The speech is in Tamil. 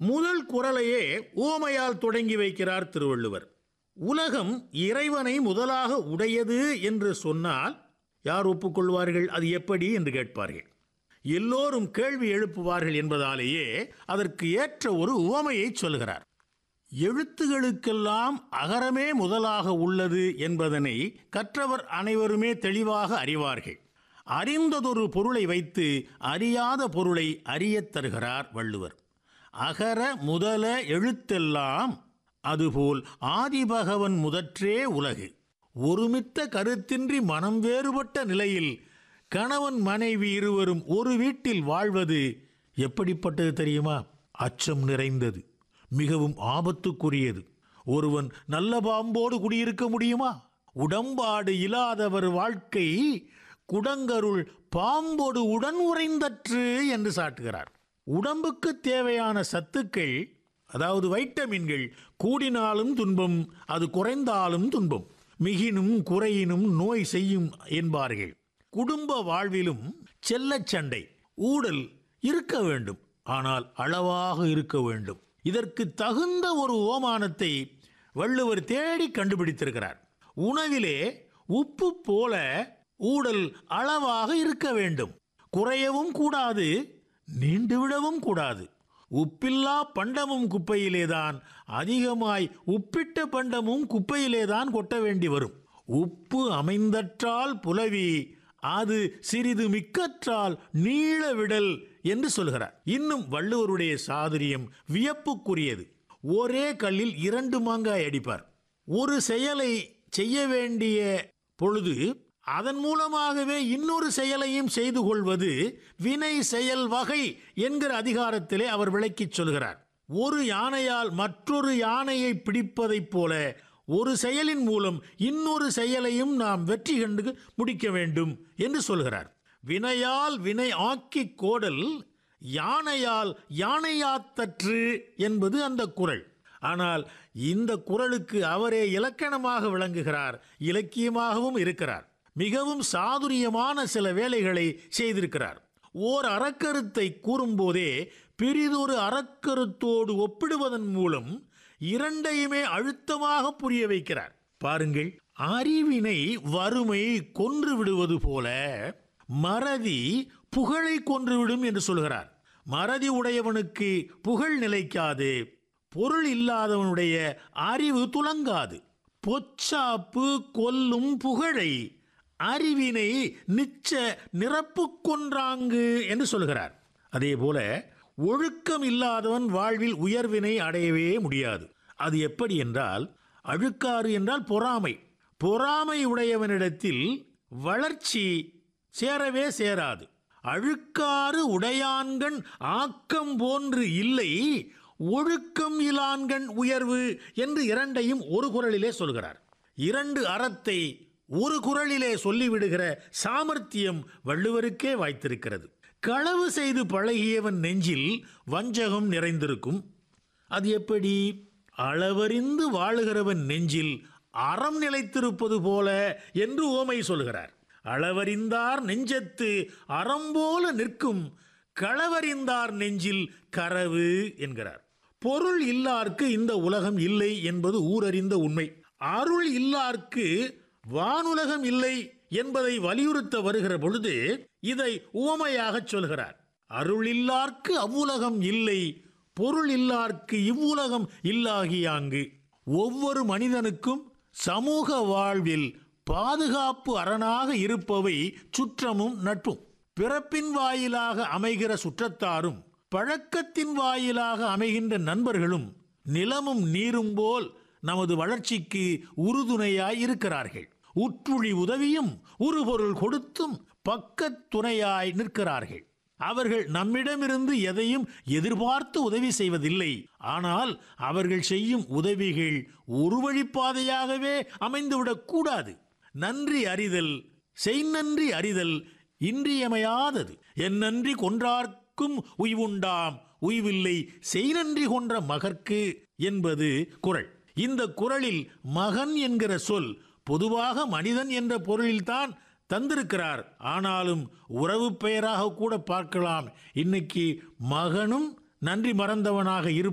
முதல் குரலையே ஓமையால் தொடங்கி வைக்கிறார் திருவள்ளுவர் உலகம் இறைவனை முதலாக உடையது என்று சொன்னால் யார் ஒப்புக்கொள்வார்கள் அது எப்படி என்று கேட்பார்கள் எல்லோரும் கேள்வி எழுப்புவார்கள் என்பதாலேயே அதற்கு ஏற்ற ஒரு உவமையை சொல்கிறார் எழுத்துகளுக்கெல்லாம் அகரமே முதலாக உள்ளது என்பதனை கற்றவர் அனைவருமே தெளிவாக அறிவார்கள் அறிந்ததொரு பொருளை வைத்து அறியாத பொருளை அறியத் தருகிறார் வள்ளுவர் அகர முதல எழுத்தெல்லாம் அதுபோல் ஆதிபகவன் முதற்றே உலகு ஒருமித்த கருத்தின்றி மனம் வேறுபட்ட நிலையில் கணவன் மனைவி இருவரும் ஒரு வீட்டில் வாழ்வது எப்படிப்பட்டது தெரியுமா அச்சம் நிறைந்தது மிகவும் ஆபத்துக்குரியது ஒருவன் நல்ல பாம்போடு குடியிருக்க முடியுமா உடம்பாடு இல்லாதவர் வாழ்க்கை குடங்கருள் பாம்போடு உடன் உறைந்தற்று என்று சாட்டுகிறார் உடம்புக்கு தேவையான சத்துக்கள் அதாவது வைட்டமின்கள் கூடினாலும் துன்பம் அது குறைந்தாலும் துன்பம் மிகினும் குறையினும் நோய் செய்யும் என்பார்கள் குடும்ப வாழ்விலும் செல்லச் சண்டை ஊடல் இருக்க வேண்டும் ஆனால் அளவாக இருக்க வேண்டும் இதற்கு தகுந்த ஒரு ஓமானத்தை வள்ளுவர் தேடி கண்டுபிடித்திருக்கிறார் உணவிலே உப்பு போல ஊடல் அளவாக இருக்க வேண்டும் குறையவும் கூடாது நீண்டுவிடவும் கூடாது உப்பில்லா பண்டமும் குப்பையிலேதான் அதிகமாய் உப்பிட்ட பண்டமும் குப்பையிலேதான் கொட்ட வேண்டி வரும் உப்பு அமைந்தற்றால் புலவி அது சிறிது மிக்கற்றால் நீள விடல் என்று சொல்கிறார் இன்னும் வள்ளுவருடைய சாதுரியம் வியப்புக்குரியது ஒரே கல்லில் இரண்டு மாங்காய் அடிப்பார் ஒரு செயலை செய்ய வேண்டிய பொழுது அதன் மூலமாகவே இன்னொரு செயலையும் செய்து கொள்வது வினை செயல் வகை என்கிற அதிகாரத்திலே அவர் விளக்கிச் சொல்கிறார் ஒரு யானையால் மற்றொரு யானையை பிடிப்பதைப் போல ஒரு செயலின் மூலம் இன்னொரு செயலையும் நாம் வெற்றி கண்டு முடிக்க வேண்டும் என்று சொல்கிறார் வினையால் வினை ஆக்கி கோடல் யானையால் யானையாத்தற்று என்பது அந்த குரல் ஆனால் இந்த குரலுக்கு அவரே இலக்கணமாக விளங்குகிறார் இலக்கியமாகவும் இருக்கிறார் மிகவும் சாதுரியமான சில வேலைகளை செய்திருக்கிறார் ஓர் அறக்கருத்தை கூறும்போதே பிரிதொரு அறக்கருத்தோடு ஒப்பிடுவதன் மூலம் இரண்டையுமே அழுத்தமாக புரிய வைக்கிறார் பாருங்கள் அறிவினை வறுமை கொன்று விடுவது போல மறதி புகழை கொன்றுவிடும் என்று சொல்கிறார் மறதி உடையவனுக்கு புகழ் நிலைக்காது பொருள் இல்லாதவனுடைய அறிவு துலங்காது பொச்சாப்பு கொல்லும் புகழை அறிவினை நிச்ச நிரப்பு கொன்றாங்கு என்று சொல்கிறார் அதே போல ஒழுக்கம் இல்லாதவன் வாழ்வில் உயர்வினை அடையவே முடியாது அது எப்படி என்றால் அழுக்காறு என்றால் பொறாமை பொறாமை உடையவனிடத்தில் வளர்ச்சி சேரவே சேராது அழுக்காறு உடையான்கண் ஆக்கம் போன்று இல்லை ஒழுக்கம் இலான்கண் உயர்வு என்று இரண்டையும் ஒரு குரலிலே சொல்கிறார் இரண்டு அறத்தை ஒரு குரலிலே சொல்லிவிடுகிற சாமர்த்தியம் வள்ளுவருக்கே வாய்த்திருக்கிறது களவு செய்து பழகியவன் நெஞ்சில் வஞ்சகம் நிறைந்திருக்கும் அது எப்படி அளவறிந்து வாழுகிறவன் நெஞ்சில் அறம் நிலைத்திருப்பது போல என்று ஓமை சொல்கிறார் அளவறிந்தார் நெஞ்சத்து அறம் போல நிற்கும் களவறிந்தார் நெஞ்சில் கரவு என்கிறார் பொருள் இல்லார்க்கு இந்த உலகம் இல்லை என்பது ஊரறிந்த உண்மை அருள் இல்லார்க்கு வானுலகம் இல்லை என்பதை வலியுறுத்த வருகிற பொழுது இதை உவமையாக சொல்கிறார் அருள் இல்லார்க்கு அவ்வுலகம் இல்லை பொருள் இல்லார்க்கு இவ்வுலகம் இல்லாகியாங்கு ஒவ்வொரு மனிதனுக்கும் சமூக வாழ்வில் பாதுகாப்பு அரணாக இருப்பவை சுற்றமும் நட்பும் பிறப்பின் வாயிலாக அமைகிற சுற்றத்தாரும் பழக்கத்தின் வாயிலாக அமைகின்ற நண்பர்களும் நிலமும் நீரும் போல் நமது வளர்ச்சிக்கு உறுதுணையாய் இருக்கிறார்கள் உற்றுழி உதவியும் உருபொருள் கொடுத்தும் பக்கத் துணையாய் நிற்கிறார்கள் அவர்கள் நம்மிடமிருந்து எதையும் எதிர்பார்த்து உதவி செய்வதில்லை ஆனால் அவர்கள் செய்யும் உதவிகள் ஒரு வழிப்பாதையாகவே அமைந்துவிடக் கூடாது நன்றி அறிதல் செய்நன்றி அறிதல் இன்றியமையாதது என் நன்றி கொன்றார்க்கும் உய்வுண்டாம் உய்வில்லை செய்நன்றி கொன்ற மகற்கு என்பது குரல் இந்த குரலில் மகன் என்கிற சொல் பொதுவாக மனிதன் என்ற பொருளில்தான் தந்திருக்கிறார் ஆனாலும் உறவு பெயராக கூட பார்க்கலாம் இன்னைக்கு மகனும் நன்றி மறந்தவனாக இருப்பான்